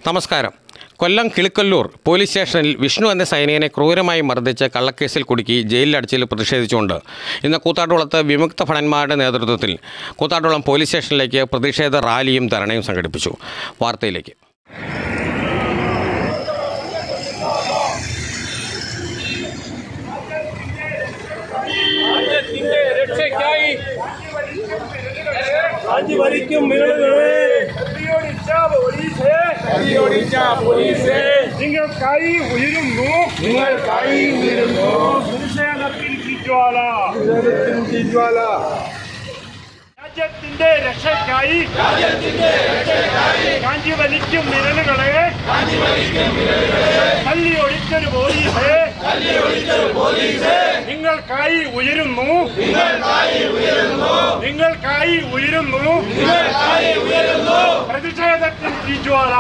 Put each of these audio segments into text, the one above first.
നമസ്കാരം കൊല്ലം കിളിക്കൊല്ലൂർ പോലീസ് സ്റ്റേഷനിൽ വിഷ്ണു എന്ന സൈനികനെ ക്രൂരമായി മർദ്ദിച്ച് കള്ളക്കേസിൽ കുടുക്കി ജയിലിലടച്ചതിൽ പ്രതിഷേധിച്ചുകൊണ്ട് ഇന്ന് കൂത്താട്ടുകുളത്ത് വിമുക്ത ഭടന്മാരുടെ നേതൃത്വത്തിൽ കൂത്താട്ടുകുളം പോലീസ് സ്റ്റേഷനിലേക്ക് പ്രതിഷേധ റാലിയും ധരണയും സംഘടിപ്പിച്ചു വാർത്തയിലേക്ക് രാജ്യത്തിന്റെ രക്ഷയ്ക്കായി അഞ്ചുവരിക്കും മികളുകളെ പോലീസേ നിങ്ങൾക്കായി ഉയരുന്നു നിങ്ങൾക്കായി ഉയരുന്നു പ്രതിഷേധത്തിൽ ജ്വാല രാജ്യത്തിന്റെ രക്ഷയ്ക്കായി കാഞ്ചി വലിക്കും വിരലുകളെ തല്ലി ഒഴിച്ചൊരു പോലീസേ നിങ്ങൾക്കായി ഉയരുന്നു നിങ്ങൾക്കായി ഉയരുന്നു പ്രതിഷേധത്തിൽ തീജ്വാല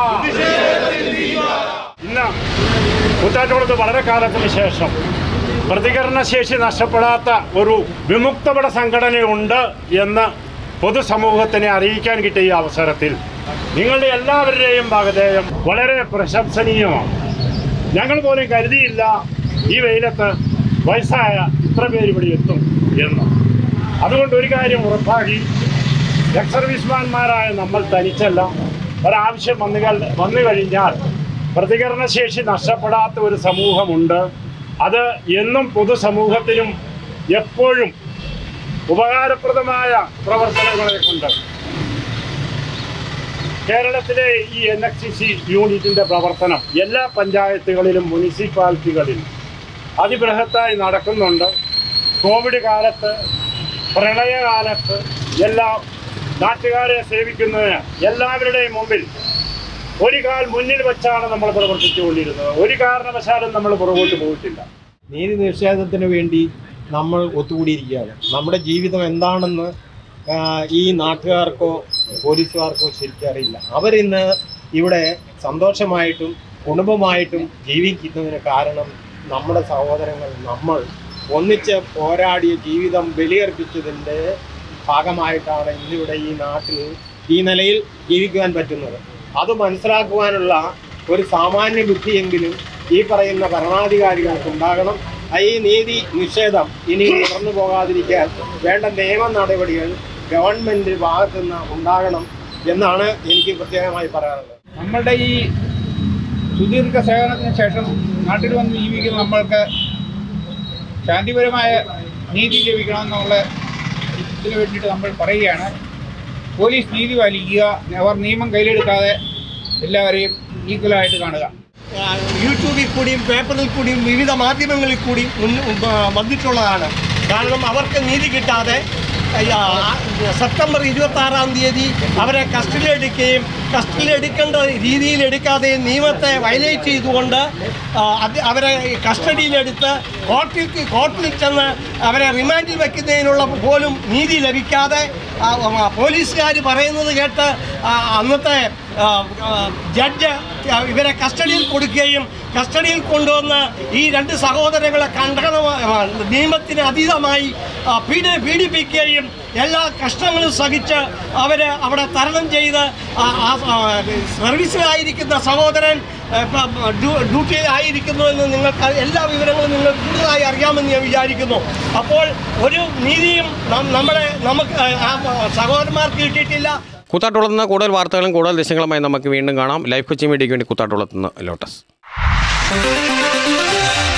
ഇന്ന് കൂത്താറ്റോളത്ത് വളരെ കാലത്തിന് ശേഷം പ്രതികരണശേഷി നഷ്ടപ്പെടാത്ത ഒരു വിമുക്തപട സംഘടനയുണ്ട് എന്ന് പൊതുസമൂഹത്തിനെ അറിയിക്കാൻ കിട്ടിയ ഈ അവസരത്തിൽ നിങ്ങളുടെ എല്ലാവരുടെയും ഭാഗധേയം വളരെ പ്രശംസനീയമാണ് ഞങ്ങൾ പോലും കരുതിയില്ല ഈ വെയിലത്ത് വയസ്സായ ഇത്ര പേര് ഇവിടെ എത്തും എന്ന് അതുകൊണ്ട് ഒരു കാര്യം ഉറപ്പാക്കി എക്സ് സർവീസ്മാൻമാരായ നമ്മൾ തനിച്ചല്ല ഒരാവശ്യം വന്നു കൾ- വന്നു കഴിഞ്ഞാൽ പ്രതികരണശേഷി നഷ്ടപ്പെടാത്ത ഒരു സമൂഹമുണ്ട് അത് എന്നും പൊതുസമൂഹത്തിനും എപ്പോഴും ഉപകാരപ്രദമായ പ്രവർത്തനങ്ങളെ കൊണ്ട് കേരളത്തിലെ ഈ എൻ എക്സ് സി സി യൂണിറ്റിൻ്റെ പ്രവർത്തനം എല്ലാ പഞ്ചായത്തുകളിലും മുനിസിപ്പാലിറ്റികളിലും അതിബൃഹത്തായി നടക്കുന്നുണ്ട് കോവിഡ് കാലത്ത് പ്രളയകാലത്ത് എല്ലാം നാട്ടുകാരെ സേവിക്കുന്നതിന് എല്ലാവരുടെയും മുമ്പിൽ ഒരു കാൽ മുന്നിൽ വെച്ചാണ് നമ്മൾ പ്രവർത്തിച്ചുകൊണ്ടിരുന്നത് ഒരു കാരണവശാലും നമ്മൾ പുറകോട്ട് പോയിട്ടില്ല നീതി നിഷേധത്തിന് വേണ്ടി നമ്മൾ ഒത്തുകൂടിയിരിക്കുകയാണ് നമ്മുടെ ജീവിതം എന്താണെന്ന് ആ, ഈ നാട്ടുകാർക്കോ പോലീസുകാർക്കോ ശരിക്കറിയില്ല അവരിന്ന് ഇവിടെ സന്തോഷമായിട്ടും കുടുംബമായിട്ടും ജീവിക്കുന്നതിന് കാരണം നമ്മുടെ സഹോദരങ്ങൾ നമ്മൾ ഒന്നിച്ച് പോരാടിയ ജീവിതം ബലിയർപ്പിച്ചതിൻ്റെ ഭാഗമായിട്ടാണ് ഇന്നിവിടെ ഈ നാട്ടിൽ ഈ നിലയിൽ ജീവിക്കുവാൻ പറ്റുന്നത് അത് മനസ്സിലാക്കുവാനുള്ള ഒരു സാമാന്യ ബുദ്ധിയെങ്കിലും ഈ പറയുന്ന ഭരണാധികാരികൾക്ക് ഉണ്ടാകണം ആ ഈ നീതി നിഷേധം ഇനി തുടർന്നു പോകാതിരിക്കാൻ വേണ്ട നിയമ നടപടികൾ ഗവൺമെന്റ് ഭാഗത്തുനിന്ന് ഉണ്ടാകണം എന്നാണ് എനിക്ക് പ്രത്യേകമായി പറയാനുള്ളത് നമ്മളുടെ ഈ സുദീർഘ സേവനത്തിന് ശേഷം നാട്ടിൽ വന്ന് ജീവിക്കുന്ന നമ്മൾക്ക് ശാന്തിപരമായ നീതി ലഭിക്കണമെന്നുള്ള ഇതിനു വേണ്ടിയിട്ട് നമ്മൾ പറയുകയാണ് പോലീസ് നീതി പാലിക്കുക അവർ നിയമം കയ്യിലെടുക്കാതെ എല്ലാവരെയും ഈക്വലായിട്ട് കാണുക ആ, യൂട്യൂബിൽ കൂടിയും പേപ്പറിൽ കൂടിയും വിവിധ മാധ്യമങ്ങളിൽ കൂടിയും മുൻ- ആ, വന്നിട്ടുള്ളതാണ് കാരണം അവർക്ക് നീതി കിട്ടാതെ ആ, സെപ്റ്റംബർ ഇരുപത്തി ആറാം തീയതി അവരെ കസ്റ്റഡിയിലെടുക്കുകയും കസ്റ്റഡിയിലെടുക്കേണ്ട രീതിയിൽ എടുക്കാതെ നിയമത്തെ വയലേറ്റ് ചെയ്തുകൊണ്ട് ആ, അത് അവരെ കസ്റ്റഡിയിലെടുത്ത് കോർട്ടിൽ കോർട്ടിൽ ചെന്ന് അവരെ റിമാൻഡിൽ വെക്കുന്നതിനുള്ള പോലും നീതി ലഭിക്കാതെ പോലീസുകാർ പറയുന്നത് കേട്ട് ആ, അന്നത്തെ ആ, ആ, ജഡ്ജ് ഇവരെ കസ്റ്റഡിയിൽ കൊടുക്കുകയും കസ്റ്റഡിയിൽ കൊണ്ടുവന്ന് ഈ രണ്ട് സഹോദരങ്ങളെ കണ്ടന നിയമത്തിന് അതീതമായി ആ, പീഡ പീഡിപ്പിക്കുകയും എല്ലാ കഷ്ടങ്ങളും സഹിച്ച് അവർ അവിടെ തരണം ചെയ്ത് ആ, ആ, ആ, സർവീസിലായിരിക്കുന്ന സഹോദരൻ ആ, പ- ഡ്യൂ- ഡ്യൂട്ടിയിലായിരിക്കുന്നു എന്ന് നിങ്ങൾക്ക് എല്ലാ വിവരങ്ങളും നിങ്ങൾ കൂടുതലായി അറിയാമെന്ന് ഞാൻ വിചാരിക്കുന്നു അപ്പോൾ ഒരു നീതിയും നം- നമ്മുടെ നമുക്ക് ആ സഹോദരന്മാർക്ക് കിട്ടിയിട്ടില്ല കൂത്താട്ടുകുളത്ത് നിന്ന് കൂടുതൽ വാർത്തകളും കൂടുതൽ ദൃശ്യങ്ങളുമായി നമുക്ക് വീണ്ടും കാണാം ലൈഫ് കൊച്ചി മീഡിയയ്ക്ക് വേണ്ടി കൂത്താട്ടുകുളത്ത് നിന്ന് ലോട്ടസ്